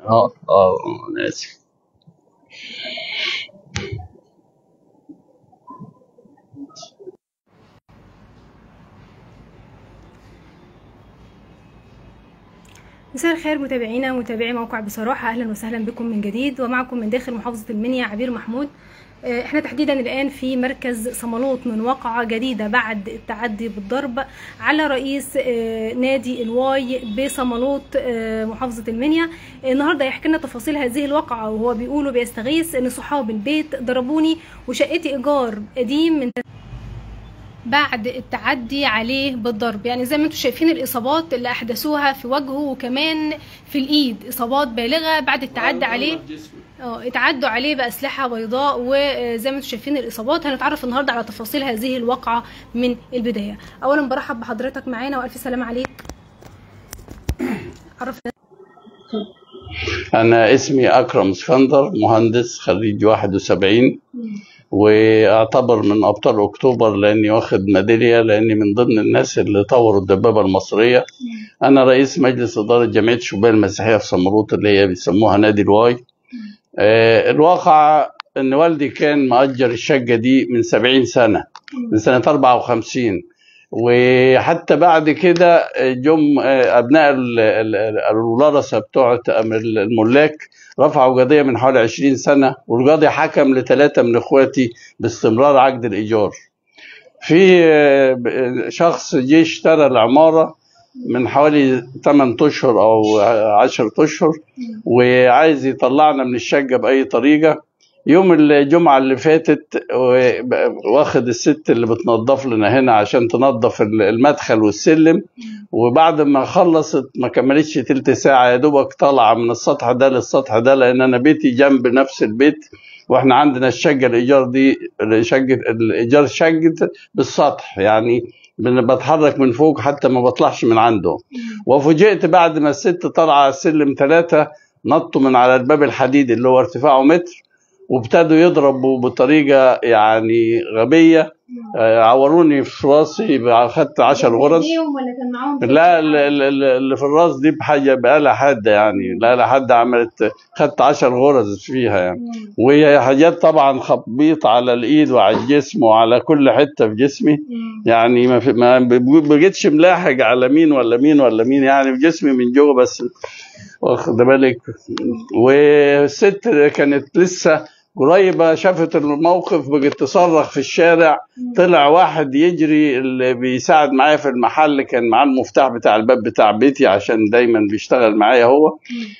اه اه انا اسف مساء الخير متابعينا ومتابعي موقع بصراحة أهلا وسهلا بكم من جديد ومعكم من داخل محافظة المنيا عبير محمود آه، احنا تحديدا الآن في مركز صمالوط من واقعة جديدة بعد التعدي بالضرب على رئيس آه، نادي الواي بصمالوط آه، محافظة المنيا النهاردة يحكي لنا تفاصيل هذه الواقعة وهو بيقول بيستغيث ان صحاب البيت ضربوني وشقتي ايجار قديم من بعد التعدي عليه بالضرب يعني زي ما انتم شايفين الاصابات اللي احدثوها في وجهه وكمان في الايد اصابات بالغه بعد التعدي عليه اه اتعدوا عليه باسلحه بيضاء وزي ما انتم شايفين الاصابات هنتعرف النهارده على تفاصيل هذه الواقعه من البدايه اولا برحب بحضرتك معانا والف سلامه عليك عرفنا انا اسمي اكرم اسكندر مهندس خريج 71 واعتبر من ابطال اكتوبر لاني واخد ميداليه لاني من ضمن الناس اللي طوروا الدبابه المصريه انا رئيس مجلس اداره جمعيه الشباب المسيحيه في سمروط اللي هي بيسموها نادي الواي آه، الواقع ان والدي كان مأجر الشقه دي من 70 سنه من سنه 54 وحتى بعد كده جم ابناء ال- ال- ال- الورثه بتوع الملاك رفعوا قضيه من حوالي 20 سنه والقاضي حكم لثلاثه من اخواتي باستمرار عقد الايجار. في آه، شخص جه اشترى العماره من حوالي 8 اشهر او 10 اشهر وعايز يطلعنا من الشقه باي طريقه يوم الجمعة اللي فاتت و- واخد الست اللي بتنظف لنا هنا عشان تنظف المدخل والسلم وبعد ما خلصت ما كملتش تلت ساعة يا دوبك طالعة من السطح ده للسطح ده لأن أنا بيتي جنب نفس البيت واحنا عندنا الشقة الإيجار دي شقة الإيجار شقة بالسطح يعني بن- بتحرك من فوق حتى ما بطلعش من عنده وفوجئت بعد ما الست طالعة على السلم ثلاثة نطوا من على الباب الحديدي اللي هو ارتفاعه متر وابتدوا يضربوا بطريقة يعني غبية آه، عوروني في راسي اخدت 10 غرز ليهم ولا كان معاهم لا ال- ال- ال- اللي في الراس دي بحاجة بآلة حادة يعني الآلة حادة عملت خدت 10 غرز فيها يعني مم. وهي حاجات طبعا خبيط على الإيد وعلى الجسم وعلى كل حتة في جسمي مم. يعني ما في ما بقيتش ملاحق على مين ولا مين ولا مين يعني في جسمي من جوه بس واخد بالك والست كانت لسه قريبة شافت الموقف بقت تصرخ في الشارع طلع واحد يجري اللي بيساعد معايا في المحل كان معاه المفتاح بتاع الباب بتاع بيتي عشان دايما بيشتغل معايا هو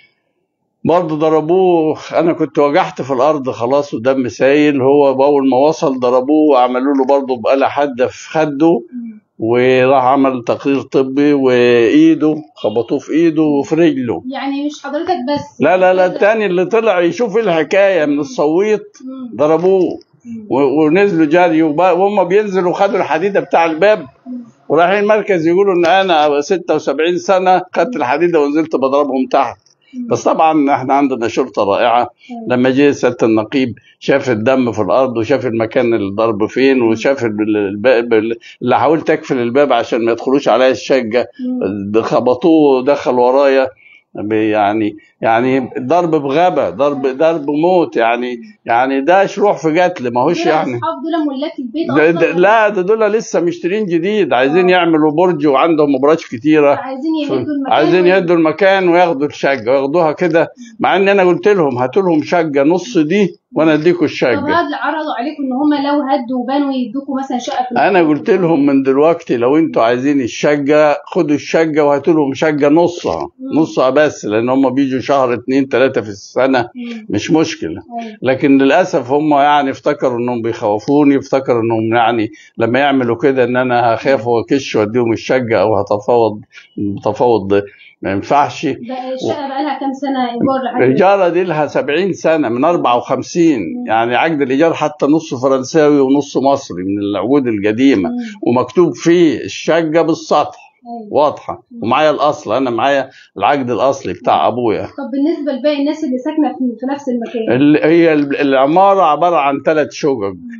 برضه ضربوه انا كنت وجعت في الارض خلاص ودم سايل هو باول ما وصل ضربوه وعملوا له برضه بآلة حادة في خده وراح عمل تقرير طبي وايده خبطوه في ايده وفي رجله يعني مش حضرتك بس لا لا لا التاني اللي طلع يشوف إيه الحكايه من الصويت مم. ضربوه و- ونزلوا جري وب- وهم بينزلوا خدوا الحديده بتاع الباب ورايحين المركز يقولوا ان انا 76 سنه خدت الحديده ونزلت بضربهم تحت بس طبعا احنا عندنا شرطه رائعه لما جه سياده النقيب شاف الدم في الارض وشاف المكان الضرب فين وشاف ال- الباب اللي حاولت اقفل الباب عشان ما يدخلوش عليا الشقه مم. خبطوه ودخل ورايا ب- يعني يعني ضرب بغبا ضرب ضرب موت يعني يعني ده شروح في قتل ما هوش دول يعني اصحاب دول ملاك البيت ده ده اصلا لا ده دول لسه مشترين جديد عايزين يعملوا برج وعندهم ابراج كتيره عايزين يهدوا المكان عايزين وي- يدوا المكان وياخدوا الشقه وياخدوها كده مع ان انا قلت لهم هاتوا لهم شقه نص دي وانا اديكم طب الشقه هاد عرضوا عليكم ان هم لو هدوا وبانوا يدوكوا مثلا شقه في انا المكان. قلت لهم من دلوقتي لو انتوا عايزين الشقه خدوا الشقه وهاتوا لهم شقه نصها مم. نصها بس لان هم بيجوا شهر اتنين تلاته في السنه مم. مش مشكله أيوة. لكن للاسف هم يعني افتكروا انهم بيخوفوني افتكروا انهم يعني لما يعملوا كده ان انا هخاف واكش واديهم الشقه او هتفاوض تفاوض ما ينفعش بقى الشقه بقى لها كام سنه ايجار لحد دلوقتي؟ الإيجار دي لها 70 سنة من 54 يعني عقد الإيجار حتى نص فرنساوي ونص مصري من العقود القديمة مم. ومكتوب فيه الشقة بالسطح أيوة. واضحة ومعايا الأصل أنا معايا العقد الأصلي بتاع أبويا طب بالنسبه لباقي الناس اللي ساكنه في في نفس المكان ال- هي ال- العمارة عبارة عن ثلاث شقق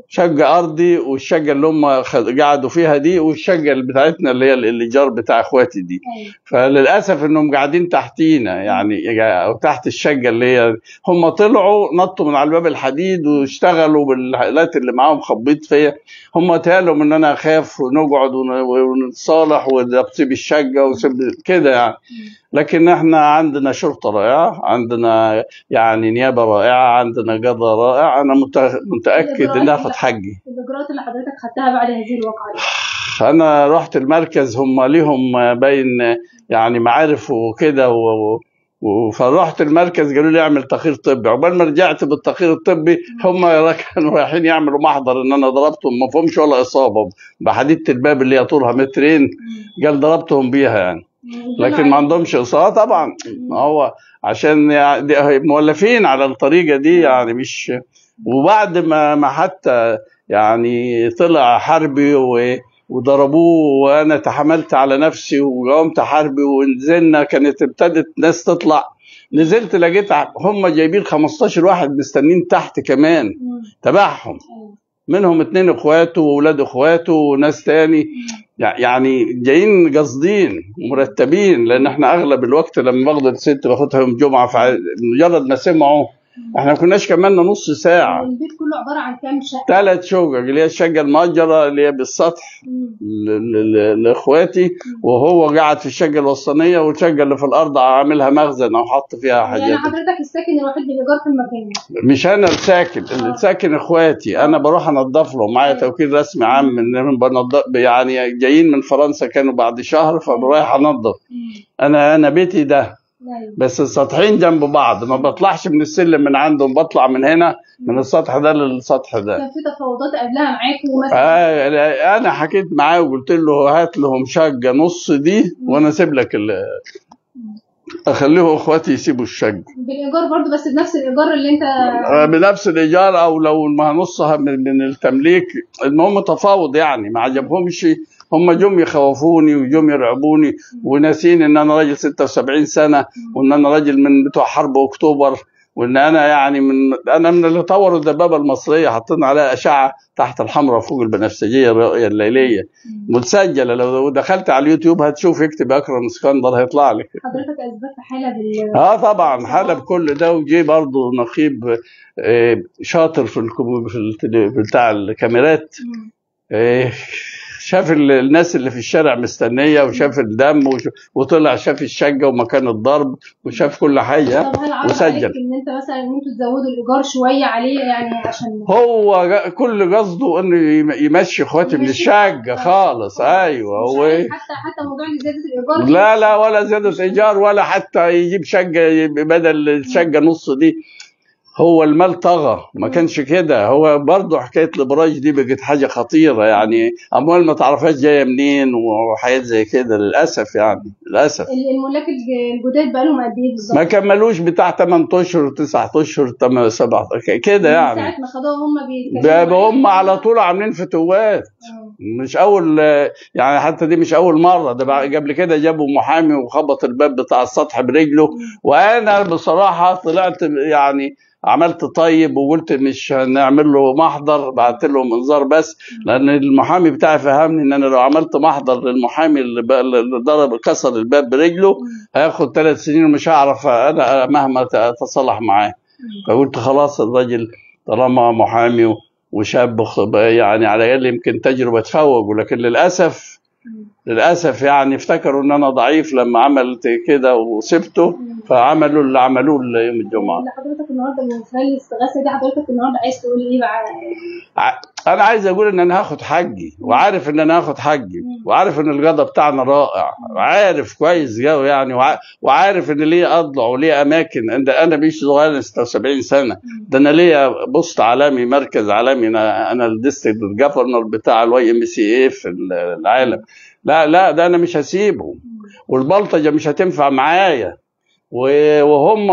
شقه ارضي والشقه اللي هم خد- قعدوا فيها دي والشقه اللي بتاعتنا اللي هي الايجار بتاع اخواتي دي ايوه فللاسف انهم قاعدين تحتينا يعني او تحت الشقه اللي هي هم طلعوا نطوا من على الباب الحديد واشتغلوا بالحالات اللي معاهم خبيط فيا هم تقالهم ان انا اخاف ونقعد ون- ونتصالح ونسيب الشقه ونسيب كده يعني لكن احنا عندنا شرطه رائعه عندنا يعني نيابه رائعه عندنا قضاء رائع انا مت- متاكد ان اخد حقي الاجراءات اللي حضرتك خدتها بعد هذه الواقعه دي انا رحت المركز هم ليهم باين يعني معارف وكده و... و... فرحت المركز قالوا لي اعمل تقرير طبي عقبال ما رجعت بالتقرير الطبي هم كانوا رايحين يعملوا محضر ان انا ضربتهم ما فهمش ولا اصابه بحديده الباب اللي هي طولها مترين قال ضربتهم بيها يعني لكن ما عندهمش اصابه طبعا ما هو عشان يعني دي- مولفين على الطريقه دي يعني مش وبعد ما ما حتى يعني طلع حربي و وضربوه وانا تحملت على نفسي وقمت حربي ونزلنا كانت ابتدت ناس تطلع نزلت لقيت هم جايبين 15 واحد مستنين تحت كمان تبعهم منهم اتنين اخواته واولاد اخواته وناس تاني يع- يعني جايين قاصدين ومرتبين لان احنا اغلب الوقت لما باخد الست باخدها يوم جمعه فمجرد ما سمعوا احنا ما كناش كملنا نص ساعه البيت كله عباره عن كام شقه ثلاث شقق اللي هي الشقه المأجره اللي هي بالسطح ل- ل- ل- لاخواتي وهو قاعد في الشقه الوسطانيه والشقه اللي في الارض عاملها مخزن او حط فيها يعني حاجات حضرتك الساكن الوحيد بالايجار في المكان مش انا الساكن اللي ساكن اخواتي انا بروح انضف لهم معايا توكيل رسمي عام ان انا بنضف يعني جايين من فرنسا كانوا بعد شهر فبروح انضف انا انا بيتي ده ايوه بس السطحين جنب بعض ما بطلعش من السلم من عندهم بطلع من هنا من السطح ده للسطح ده كان في تفاوضات قبلها معاكم مثلا آه انا حكيت معاه وقلت له هات لهم شقه نص دي وانا اسيب لك ال- اخليه اخواتي يسيبوا الشقه بالايجار برضو بس بنفس الايجار اللي انت آه، بنفس الايجار او لو ما نصها من, من التمليك المهم تفاوض يعني ما عجبهمش هم جم يخوفوني وجم يرعبوني وناسين ان انا راجل 76 سنه وان انا راجل من بتوع حرب اكتوبر وان انا يعني من انا من اللي طوروا الدبابه المصريه حاطين عليها اشعه تحت الحمراء فوق البنفسجيه الرؤيه الليليه متسجله لو دخلت على اليوتيوب هتشوف اكتب اكرم اسكندر هيطلع لك حضرتك اثبتت حاله بال اه طبعا حلب كل ده وجي برضه نقيب آه، شاطر في الكم- في التل- في بتاع الكاميرات آه، شاف ال- الناس اللي في الشارع مستنيه وشاف الدم وش- وطلع شاف الشقه ومكان الضرب وشاف كل حاجه طب هل عرض وسجل. عليك ان انت مثلا ان انتوا تزودوا الايجار شويه عليه يعني عشان هو جا- كل قصده انه يم- يمشي اخواتي من يمشي. الشقه خالص ايوه مش هو عارف حتى حتى موضوع زياده الايجار لا لا ولا زيادة إيجار ولا حتى يجيب شقة يب- بدل الشقة نص دي هو المال طغى ما كانش كده هو برضه حكاية الإبراج دي بقت حاجة خطيرة يعني أموال ما تعرفهاش جاية منين وحاجات زي كده للأسف يعني للأسف ال- الملاك الج- الجداد بقى لهم قد ايه بالظبط؟ ما كملوش بتاع 8 أشهر 9 أشهر 8 7 كده من يعني ساعه ما خدوها هم ده بيتكلموا هم على طول عاملين فتوات آه. مش اول يعني حتى دي مش اول مره ده بقى قبل كده جابوا محامي وخبط الباب بتاع السطح برجله وانا بصراحه طلعت يعني عملت طيب وقلت مش هنعمل له محضر بعت لهم انذار بس لان المحامي بتاعي فهمني ان انا لو عملت محضر للمحامي اللي بقى- اللي ضرب كسر الباب برجله هياخد ثلاث سنين ومش هعرف انا مهما اتصالح معاه فقلت خلاص الراجل طالما محامي و- وشاب خ- يعني على الاقل يمكن تجربه تفوق ولكن للاسف للاسف يعني افتكروا ان انا ضعيف لما عملت كده وسبته فعملوا اللي عملوه يوم الجمعه اللي حضرتك النهارده من خلال الاستغاثه دي حضرتك النهارده عايز تقول ايه بقى؟ ع- انا عايز اقول ان انا هاخد حقي وعارف ان انا هاخد حقي وعارف ان القضاء بتاعنا رائع عارف كويس قوي يعني وع- وعارف ان ليه اضلع وليه اماكن ان انا مش صغير أنا 76 سنه ده انا ليا بوست عالمي مركز عالمي انا انا الديستريكت جفرنر بتاع الواي ام سي اي في العالم لا لا ده انا مش هسيبه والبلطجه مش هتنفع معايا و- وهم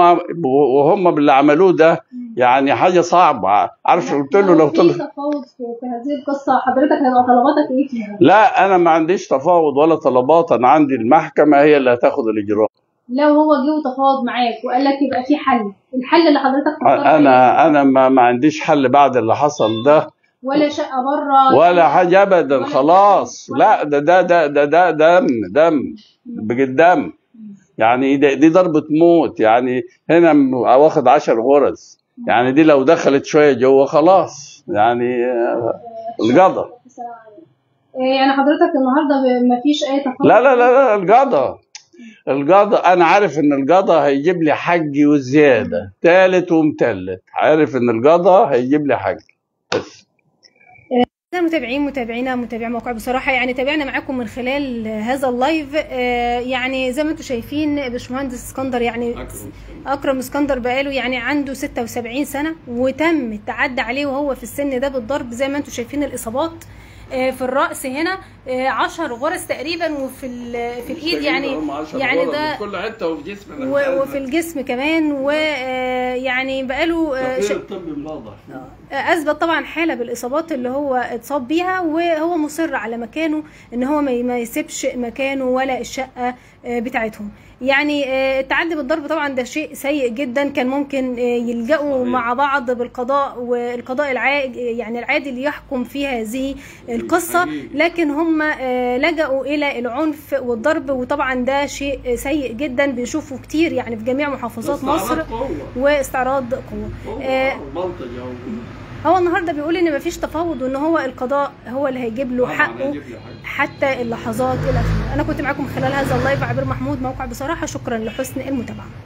وهم باللي عملوه ده يعني حاجه صعبه عارف قلت له لو في طلع تفاوض في, في هذه القصه حضرتك هيبقى طلباتك ايه فيها؟ لا انا ما عنديش تفاوض ولا طلبات انا عندي المحكمه هي اللي هتاخد الاجراء لو هو جه وتفاوض معاك وقال لك يبقى في حل الحل اللي حضرتك تختار إيه؟ انا انا ما, ما عنديش حل بعد اللي حصل ده ولا شقه بره ولا حاجه ابدا ولا خلاص ولا- لا ده ده ده ده, ده دم دم بجد دم يعني دي, دي ضربة موت يعني هنا م- واخد عشر غرز يعني دي لو دخلت شوية جوه خلاص يعني آه، القضا إيه يعني حضرتك النهارده ما فيش اي تفاوض لا لا لا لا القضا القضا انا عارف ان القضا هيجيب لي حقي وزيادة تالت ومتلت عارف ان القضا هيجيب لي حقي بس أعزائي المتابعين متابعينا متابعي موقع بصراحة يعني تابعنا معاكم من خلال هذا اللايف آه، يعني زي ما انتم شايفين باشمهندس اسكندر يعني أكرم اسكندر بقاله يعني عنده 76 سنة وتم التعدي عليه وهو في السن ده بالضرب زي ما انتم شايفين الإصابات آه، في الرأس هنا 10 غرز تقريبا وفي ال- في الإيد يعني يعني ده كل حتة وفي جسمنا و- وفي الجسم كمان ويعني بقاله آه، ش- الطب واضح اثبت طبعا حاله بالاصابات اللي هو اتصاب بيها وهو مصر على مكانه ان هو ما ما يسيبش مكانه ولا الشقه آه، بتاعتهم يعني آه، التعدي بالضرب طبعا ده شيء سيء جدا كان ممكن آه، يلجأوا صحيح. مع بعض بالقضاء والقضاء العادي يعني العادل يحكم في هذه القصه حقيقي. لكن هم آه، لجأوا الى العنف والضرب وطبعا ده شيء سيء جدا بنشوفه كتير يعني في جميع محافظات مصر واستعراض قوه آه، هو النهارده بيقول ان مفيش تفاوض وان هو القضاء هو اللي هيجيب له حقه حتى اللحظات الاخيره انا كنت معاكم خلال هذا اللايف عبير محمود موقع بصراحه شكرا لحسن المتابعه